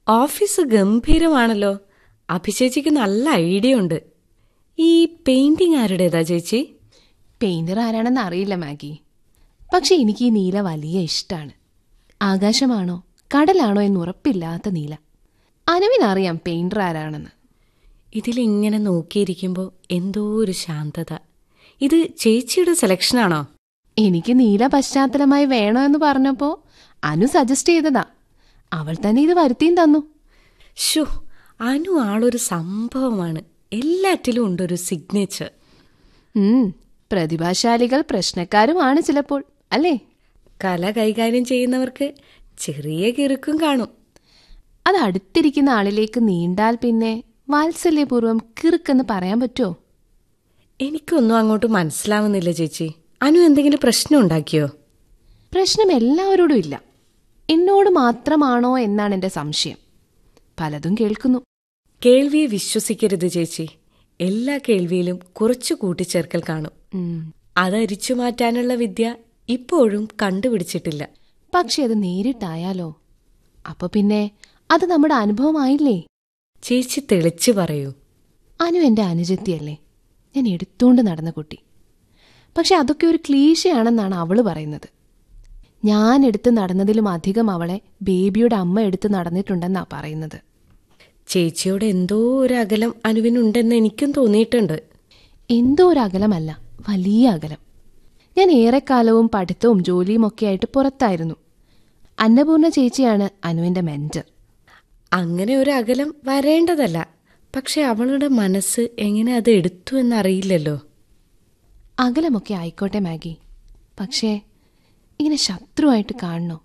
Office ഗംഭീരമാണല്ലോ അഭിചേച്ചിക്ക് നല്ല idea ഉണ്ട് ഈ പെയിന്റിംഗ് ആരുടേതാ ചേച്ചി പെയിന്റർ ആരാണെന്ന് അറിയില്ല മാഗി പക്ഷെ എനിക്ക് ഈ നീല വലിയ ഇഷ്ടാണ് ആകാശമാണോ കടലാണോ എന്ന് ഉറപ്പില്ലാത്ത നീല അനുവിനറിയാം പെയിന്റർ ആരാണെന്ന് ഇതിലിങ്ങനെ നോക്കിയിരിക്കുമ്പോൾ എന്തോ ഒരു ശാന്തത ഇത് ചേച്ചിയുടെ സെലക്ഷനാണോ എനിക്ക് നീല പശ്ചാത്തലമായി വേണോ എന്ന് പറഞ്ഞപ്പോ അനു സജസ്റ്റ് ചെയ്തതാ അവൾ തന്നെ ഇത് വരുത്തിയും തന്നു ഷോ അനു ആളൊരു സംഭവമാണ് എല്ലാറ്റിലും ഉണ്ടൊരു സിഗ്നേച്ചർ ഉം പ്രതിഭാശാലികൾ പ്രശ്നക്കാരുമാണ് ചിലപ്പോൾ അല്ലേ കല കൈകാര്യം ചെയ്യുന്നവർക്ക് ചെറിയ കിറുക്കും കാണും അത് അടുത്തിരിക്കുന്ന ആളിലേക്ക് നീണ്ടാൽ പിന്നെ വാത്സല്യപൂർവ്വം കിറുക്കെന്ന് പറയാൻ പറ്റുമോ എനിക്കൊന്നും അങ്ങോട്ട് മനസ്സിലാവുന്നില്ല ചേച്ചി അനു എന്തെങ്കിലും പ്രശ്നം ഉണ്ടാക്കിയോ പ്രശ്നം എല്ലാവരോടും ഇല്ല എന്നോട് മാത്രമാണോ എന്നാണ് എൻ്റെ സംശയം പലതും കേൾക്കുന്നു കേൾവിയെ വിശ്വസിക്കരുത് ചേച്ചി എല്ലാ കേൾവിയിലും കുറച്ചു കൂട്ടിച്ചേർക്കൽ കാണും ഉം. അതരിച്ചു മാറ്റാനുള്ള വിദ്യ ഇപ്പോഴും കണ്ടുപിടിച്ചിട്ടില്ല പക്ഷെ അത് നേരിട്ടായാലോ അപ്പൊ പിന്നെ അത് നമ്മുടെ അനുഭവമായില്ലേ ചേച്ചി തെളിച്ചു പറയൂ അനു എൻ്റെ അനുജത്തിയല്ലേ ഞാൻ എടുത്തോണ്ട് നടന്ന കുട്ടി പക്ഷെ അതൊക്കെ ഒരു ക്ലീശയാണെന്നാണ് അവള് പറയുന്നത് ഞാൻ എടുത്ത് നടന്നതിലും അധികം അവളെ ബേബിയുടെ അമ്മ എടുത്ത് നടന്നിട്ടുണ്ടെന്നാ പറയുന്നത് ചേച്ചിയോട് എന്തോ ഒരു അകലം അനുവിനുണ്ടെന്ന് എനിക്കും തോന്നിയിട്ടുണ്ട് എന്തോ ഒരു അകലമല്ല വലിയ അകലം ഞാൻ ഏറെക്കാലവും പഠിത്തവും ജോലിയും ഒക്കെ ആയിട്ട് പുറത്തായിരുന്നു അന്നപൂർണ ചേച്ചിയാണ് അനുവിന്റെ മെന്റർ അങ്ങനെ ഒരു അകലം വരേണ്ടതല്ല പക്ഷെ അവളുടെ മനസ്സ് എങ്ങനെ അത് എടുത്തു എന്നറിയില്ലല്ലോ അകലമൊക്കെ ആയിക്കോട്ടെ മാഗി പക്ഷേ ഇങ്ങനെ ശത്രുവായിട്ട് കാണണോ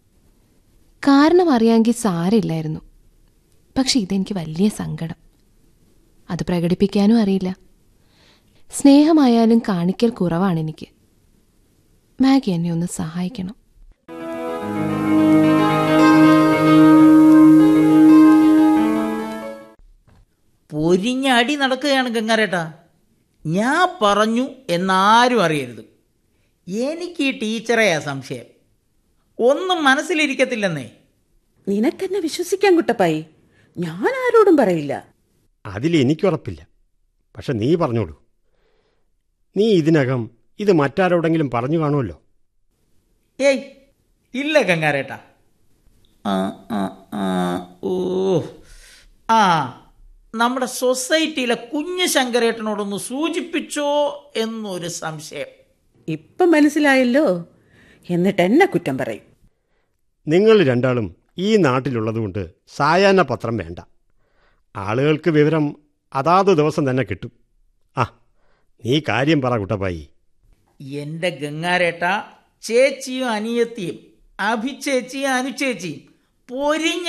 കാരണം അറിയാമെങ്കിൽ സാരമില്ലായിരുന്നു പക്ഷെ ഇതെനിക്ക് വലിയ സങ്കടം അത് പ്രകടിപ്പിക്കാനും അറിയില്ല സ്നേഹമായാലും കാണിക്കൽ കുറവാണ് എനിക്ക് മാഗി എന്നെ ഒന്ന് സഹായിക്കണം പൊരിഞ്ഞ അടി നടക്കുകയാണ് ഗംഗാരേട്ടാ ഞാൻ പറഞ്ഞു എന്നാരും അറിയരുത് എനിക്ക് ഈ ടീച്ചറെയാ സംശയം ഒന്നും മനസ്സിലിരിക്കത്തില്ലെന്നേ നിനക്കെന്നെ വിശ്വസിക്കാൻ കുട്ടപ്പായി ഞാൻ ആരോടും പറയില്ല അതിൽ എനിക്കുറപ്പില്ല പക്ഷെ നീ പറഞ്ഞോളൂ നീ ഇതിനകം ഇത് മറ്റാരോടെങ്കിലും പറഞ്ഞു കാണുമല്ലോ ഏയ് ഇല്ല ഗംഗാരേട്ടാ ആ ആ ആ ഓ ആ നമ്മുടെ സൊസൈറ്റിയിലെ കുഞ്ഞു ശങ്കരേട്ടനോടൊന്ന് സൂചിപ്പിച്ചോ എന്നൊരു സംശയം ഇപ്പം മനസ്സിലായല്ലോ എന്നിട്ട് എന്നെ കുറ്റം പറയും നിങ്ങൾ രണ്ടാളും ഈ നാട്ടിലുള്ളതുകൊണ്ട് സായാഹ്ന പത്രം വേണ്ട ആളുകൾക്ക് വിവരം അതാത് ദിവസം തന്നെ കിട്ടും ആ നീ കാര്യം പറ കുട്ടപ്പായി എൻ്റെ ഗംഗാരേട്ട ചേച്ചിയും അനിയത്തിയും അഭിചേച്ചിയും അനുചേച്ചിയും പൊരിഞ്ഞ